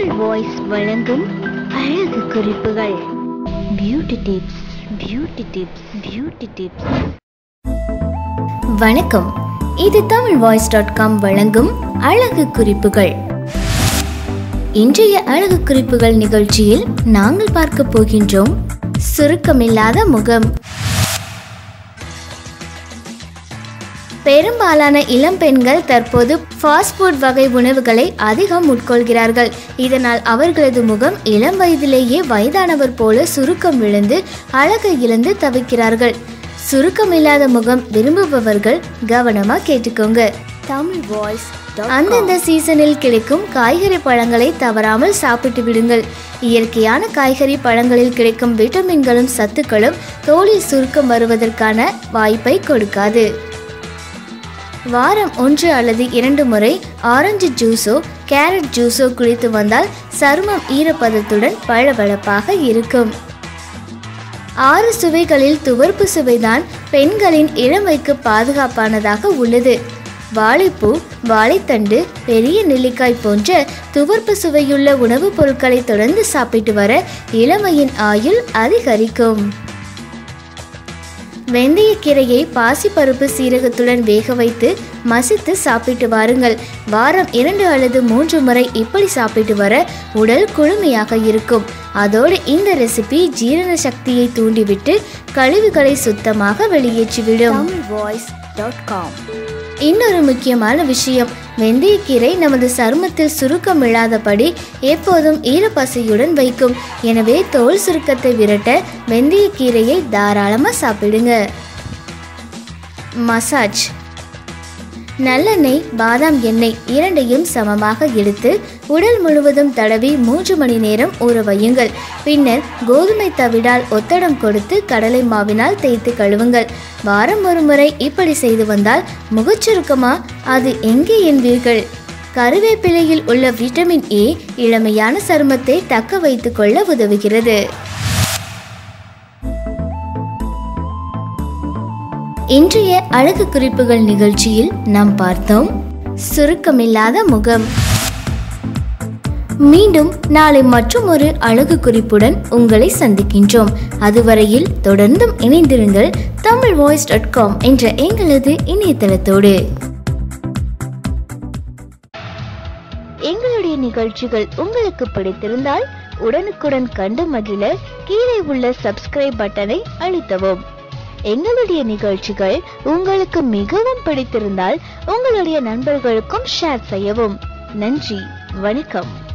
Tamil voice வழங்கும் அழகு குறிப்புகள் beauty tips beauty tips beauty tips வணக்கம் இது தமிழ் வாய்ஸ் டாட் காம் வழங்கும் அழகு குறிப்புகள் இன்றைய அழகு குறிப்புகள் நிகழ்ச்சியில் நாங்கள் பார்க்க போகின்றோம் சுருக்கமில்லாத முகம் பெரும்பாலான இளம் பெண்கள் தற்போது ஃபாஸ்ட் ஃபுட் வகை உணவுகளை அதிகம் உட்கொள்கிறார்கள் இதனால் அவர்களது முகம் இளம் வயதிலேயே வயதானவர் போல சுருக்கம் விழுந்து அழகை இழந்து தவிக்கிறார்கள் சுருக்கமில்லாத முகம் விரும்புபவர்கள் கவனமா கேட்டுக்கோங்க தமிழ் வாய்ஸ் அந்தந்த சீசனில் கிடைக்கும் காய்கறி பழங்களை தவறாமல் சாப்பிட்டு விடுங்கள் இயற்கையான காய்கறி பழங்களில் கிடைக்கும் விட்டமின்களும் சத்துக்களும் தோலில் சுருக்கம் வருவதற்கான வாய்ப்பை கொடுக்காது வாரம் ஒன்று அல்லது இரண்டு முறை ஆரஞ்சு ஜூஸோ கேரட் ஜூஸோ குடித்து வந்தால் சருமம் ஈரப்பதத்துடன் பளபளப்பாக இருக்கும் ஆறு சுவைகளில் துவர்ப்பு சுவைதான் பெண்களின் இளமைக்கு பாதுகாப்பானதாக உள்ளது வாழைப்பூ வாழைத்தண்டு பெரிய நெல்லிக்காய் போன்ற துவர்ப்பு சுவையுள்ள உணவுப் பொருட்களை தொடர்ந்து சாப்பிட்டு வர இளமையின் ஆயுள் அதிகரிக்கும் வெந்தயக்கீரையை பாசிப்பருப்பு சீரகத்துடன் வேக வைத்து மசித்து சாப்பிட்டு வாருங்கள் வாரம் இரண்டு அல்லது மூன்று முறை இப்படி சாப்பிட்டு வர உடல் குளுமையாக இருக்கும் அதோடு இந்த ரெசிபி ஜீரண சக்தியை தூண்டிவிட்டு கழிவுகளை சுத்தமாக வெளியேற்றிவிடும் வாய்ஸ் டாட் காம் இன்னொரு முக்கியமான விஷயம் வெந்தயக்கீரை நமது சருமத்தில் சுருக்கம் இல்லாதபடி எப்போதும் ஈரப்பசையுடன் வைக்கும் எனவே தோல் சுருக்கத்தை விரட்ட வெந்தயக்கீரையை தாராளமாக சாப்பிடுங்க மசாஜ் நல்லெண்ணெய் பாதாம் எண்ணெய் இரண்டையும் சமமாக எடுத்து உடல் முழுவதும் தடவி மூன்று மணி நேரம் ஊற வையுங்கள் பின்னர் கோதுமை தவிடால் ஒத்தடம் கொடுத்து கடலை மாவினால் தேய்த்து கழுவுங்கள் வாரம் ஒரு முறை இப்படி செய்து வந்தால் முகச்சுருக்கமா அது எங்கே என்பீர்கள் கருவேப்பிலையில் உள்ள விட்டமின் ஏ இளமையான சருமத்தை தக்க வைத்துக் கொள்ள உதவுகிறது இன்றைய அழகு குறிப்புகள் நிகழ்ச்சியில் நாம் பார்த்தோம் சுருக்கமில்லாத முகம் மீண்டும் நாளை மற்றும் ஒரு அழகு குறிப்புடன் உங்களை சந்திக்கின்றோம் அதுவரையில் தொடர்ந்தும் இணைந்திருங்கள் தமிழ் வாய்ஸ் டாட் காம் என்ற எங்களது இணையதளத்தோடு எங்களுடைய நிகழ்ச்சிகள் உங்களுக்கு பிடித்திருந்தால் உடனுக்குடன் கண்டு மகிழ கீழே உள்ள சப்ஸ்கிரைப் பட்டனை அழுத்தவும் எங்களுடைய நிகழ்ச்சிகள் உங்களுக்கு மிகவும் பிடித்திருந்தால் உங்களுடைய நண்பர்களுக்கும் ஷேர் செய்யவும் நன்றி வணக்கம்